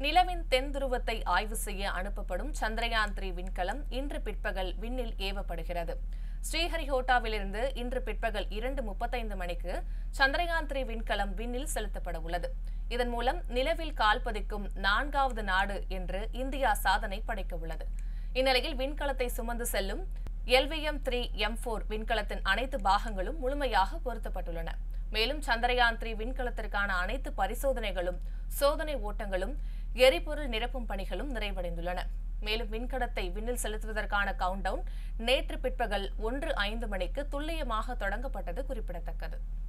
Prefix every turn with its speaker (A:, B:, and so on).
A: நிலவின் தென் துருவத்தை ஆய்வு செய்ய அனுப்பப்படும் சந்திரயான் த்ரீ விண்கலம் இன்று பிற்பகல் விண்ணில் ஏவப்படுகிறது ஸ்ரீஹரிகோட்டாவிலிருந்து இன்று பிற்பகல் இரண்டு முப்பத்தைந்து மணிக்கு சந்திரயான் த்ரீ விண்கலம் விண்ணில் செலுத்தப்பட உள்ளது இதன் மூலம் நிலவில் கால் பதிக்கும் நான்காவது நாடு என்று இந்தியா சாதனை படைக்க உள்ளது இந்நிலையில் விண்கலத்தை சுமந்து செல்லும் எல்விஎம் த்ரீ எம் ஃபோர் விண்கலத்தின் அனைத்து பாகங்களும் முழுமையாக பொருத்தப்பட்டுள்ளன மேலும் சந்திரயான் த்ரீ விண்கலத்திற்கான அனைத்து பரிசோதனைகளும் சோதனை ஓட்டங்களும் எரிபொருள் நிரப்பும் பணிகளும் நிறைவடைந்துள்ளன மேலும் விண்கலத்தை விண்ணில் செலுத்துவதற்கான கவுண்டவுன் நேற்று பிற்பகல் ஒன்று ஐந்து மணிக்கு துல்லியமாக தொடங்கப்பட்டது குறிப்பிடத்தக்கது